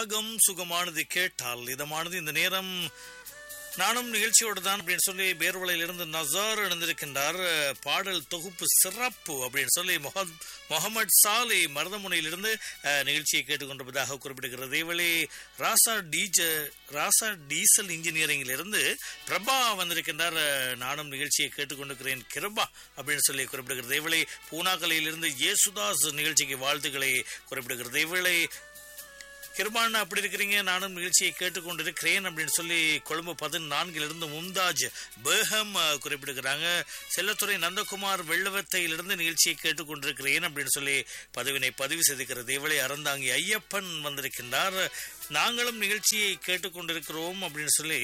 ராகம் சுகமானது கேட்டால் இதமானது இந்த நேரம் நானும் நிகழ்ச்சியோடு தான் அப்படின்னு சொல்லி பேர்வளையிலிருந்து நசார் இணைந்திருக்கின்றார் பாடல் தொகுப்பு சிறப்பு அப்படின்னு சொல்லி முகத் முகமது சாலை மருதமுனையிலிருந்து அஹ், நிகழ்ச்சியை கேட்டுக்கொண்டிருப்பதாக குறிப்பிடுகிறது இதேவேளை ராசா டீஜ ராசா டீசல் இன்ஜினியரிங்கில் இருந்து பிரபா வந்திருக்கின்றார் அஹ், நானும் நிகழ்ச்சியை கேட்டுக்கொண்டிருக்கிறேன் கிருபா அப்படின்னு சொல்லி குறிப்பிடுகிறது இதேவேளை பூனாக்கலையிலிருந்து இயேசுதாஸ் நிகழ்ச்சிக்கு வாழ்த்துக்களை குறிப்பிடுகிறது இதேவேளை கிருபான் அப்படி இருக்கிறீங்க நானும் நிகழ்ச்சியை கேட்டுக்கொண்டிருக்கிறேன் அப்படின்னு சொல்லி கொழும்பு பதினான்கிலிருந்து மும்தாஜ் பேகம் அஹ், குறிப்பிடுகிறாங்க செல்லத்துறை நந்தகுமார் வெள்ளவத்தையிலிருந்து நிகழ்ச்சியை கேட்டுக்கொண்டிருக்கிறேன் அப்படின்னு சொல்லி பதிவினை பதிவு செய்திருக்கிறது இவளை அறந்தாங்கி ஐயப்பன் வந்திருக்கின்றார் நாங்களும் நிகழ்ச்சியை கேட்டுக்கொண்டிருக்கிறோம் அப்படின்னு சொல்லி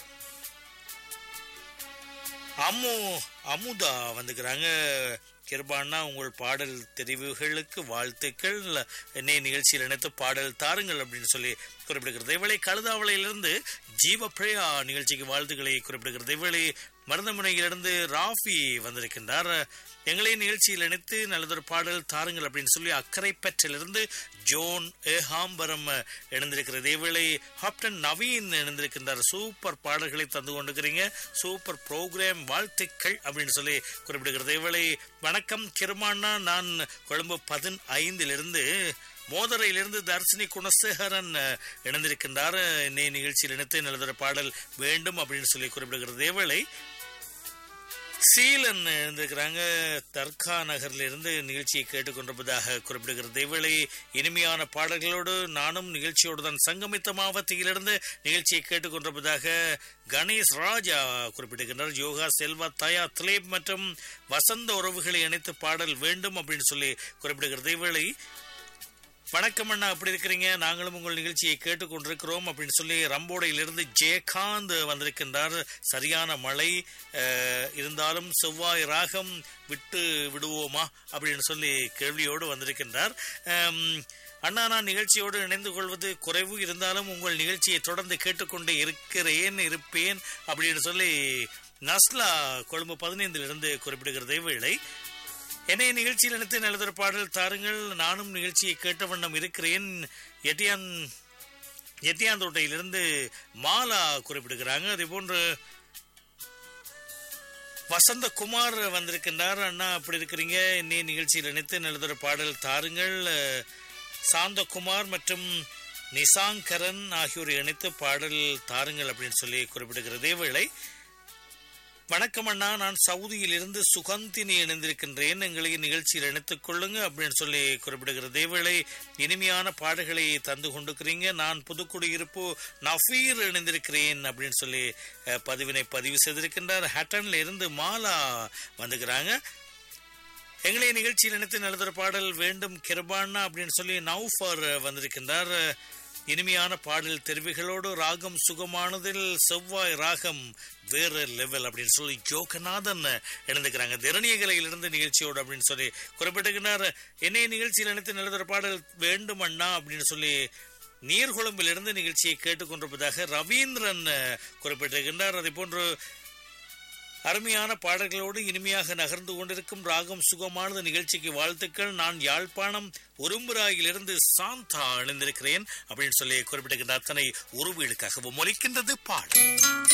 அம்மு அமுதா வந்துக்கிறாங்க கிருபானா உங்கள் பாடல் தெரிவுகளுக்கு வாழ்த்துக்கள் என்னை நிகழ்ச்சியில் இணைத்து பாடல் தாருங்கள் அப்படின்னு சொல்லி குறிப்பிடுகிறது இவளை கழுதாவளையிலிருந்து ஜீவப்பிரியா நிகழ்ச்சிக்கு வாழ்த்துக்களை குறிப்பிடுகிறது இவளை மருந்தமுனையிலிருந்து ராஃபி வந்திருக்கின்றார் எங்களை நிகழ்ச்சியில் இணைத்து நல்லதொரு பாடல் தாருங்கள் அப்படின்னு சொல்லி அக்கரைப்பற்றிலிருந்து ஜோன் ஏஹாம்பரம் இணைந்திருக்கிறது இவளை ஹாப்டன் நவீன் இணைந்திருக்கின்றார் சூப்பர் பாடல்களை தந்து கொண்டிருக்கிறீங்க சூப்பர் ப்ரோக்ராம் வாழ்த்துக்கள் அப்படின்னு சொல்லி குறிப்பிடுகிறது இவளை வணக்கம் கிருமானா நான் கொழும்பு பதினைந்திலிருந்து மோதரையிலிருந்து தர்சினி குணசேகரன் அஹ், இணைந்திருக்கின்றார் இன்னைய நிகழ்ச்சியில் இணைத்து நல்லதொரு பாடல் வேண்டும் அப்படின்னு சொல்லி குறிப்பிடுகிறது இவளை சீலன் இருந்திருக்கிறாங்க தர்கா நகர்ல இருந்து நிகழ்ச்சியை கேட்டுக்கொண்டிருப்பதாக குறிப்பிடுகிறது இவளை இனிமையான பாடல்களோடு நானும் நிகழ்ச்சியோடு தான் சங்கமித்த மாவட்டத்திலிருந்து நிகழ்ச்சியை கேட்டுக்கொண்டிருப்பதாக கணேஷ் ராஜா குறிப்பிடுகின்றார் யோகா செல்வா தயா திலேப் மற்றும் வசந்த உறவுகளை இணைத்து பாடல் வேண்டும் அப்படின்னு சொல்லி குறிப்பிடுகிறது இவளை வணக்கம் அண்ணா அப்படி இருக்கிறீங்க நாங்களும் உங்கள் நிகழ்ச்சியை கேட்டுக்கொண்டிருக்கிறோம் அப்படின்னு சொல்லி ரம்போடையிலிருந்து ஜெயகாந்த் வந்திருக்கின்றார் சரியான மழை அஹ், இருந்தாலும் செவ்வாய் ராகம் விட்டு விடுவோமா அப்படின்னு சொல்லி கேள்வியோடு வந்திருக்கின்றார் அம், அண்ணா நான் நிகழ்ச்சியோடு இணைந்து கொள்வது குறைவு இருந்தாலும் உங்கள் நிகழ்ச்சியை தொடர்ந்து கேட்டுக்கொண்டே இருக்கிறேன் இருப்பேன் அப்படின்னு சொல்லி நஸ்லா கொழும்பு பதினைந்திலிருந்து குறிப்பிடுகிறது வேளை என்னை நிகழ்ச்சியில் நினைத்து நல்லதொரு பாடல் தாருங்கள் நானும் நிகழ்ச்சியை கேட்ட வண்ணம் இருக்கிறேன் எட்டியான் எட்டியாந்தோட்டையிலிருந்து மாலா குறிப்பிடுகிறாங்க அதே போன்று வசந்த குமார் வந்திருக்கின்றார் அண்ணா அப்படி இருக்கிறீங்க இன்னைய நிகழ்ச்சியில் நினைத்து நல்லதொரு பாடல் தாருங்கள் சாந்தகுமார் மற்றும் நிசாங்கரன் ஆகியோர் இணைத்து பாடல் தாருங்கள் அப்படின்னு சொல்லி குறிப்பிடுகிறது வேளை வணக்கம் அண்ணா நான் சவுதியில் இருந்து சுகந்தினி இணைந்திருக்கின்றேன் எங்களை நிகழ்ச்சியில் இணைத்துக் கொள்ளுங்க அப்படின்னு சொல்லி குறிப்பிடுகிறது இதேவேளை இனிமையான பாடல்களை தந்து கொண்டிருக்கிறீங்க நான் புதுக்குடியிருப்பு நஃபீர் இணைந்திருக்கிறேன் அப்படின்னு சொல்லி அஹ், பதிவினை பதிவு செய்திருக்கின்றார் ஹட்டன்ல இருந்து மாலா வந்துக்கிறாங்க எங்களை நிகழ்ச்சியில் இணைத்து நல்லதொரு பாடல் வேண்டும் கிருபானா அப்படின்னு சொல்லி நௌஃபர் வந்திருக்கின்றார் இனிமையான பாடல் தெரிவுகளோடு ராகம் சுகமானதில் செவ்வாய் ராகம் வேற லெவல் அப்படின்னு சொல்லி ஜோகநாதன் இணைந்துக்கிறாங்க திரணியகலையிலிருந்து நிகழ்ச்சியோடு அப்படின்னு சொல்லி குறிப்பிட்டிருக்கிறார் என்னைய நிகழ்ச்சியில் இணைத்து நல்லதொரு பாடல் வேண்டும் அண்ணா அப்படின்னு சொல்லி நீர்குழம்பிலிருந்து நிகழ்ச்சியை கேட்டுக்கொண்டிருப்பதாக ரவீந்திரன் குறிப்பிட்டிருக்கின்றார் அதே போன்று அருமையான பாடல்களோடு இனிமையாக நகர்ந்து கொண்டிருக்கும் ராகம் சுகமானது நிகழ்ச்சிக்கு வாழ்த்துக்கள் நான் யாழ்ப்பாணம் உரும்புராயிலிருந்து சாந்தா இணைந்திருக்கிறேன் அப்படின்னு சொல்லி குறிப்பிட்டிருக்கின்ற அத்தனை உறவுகளுக்காகவும் ஒலிக்கின்றது பாடல்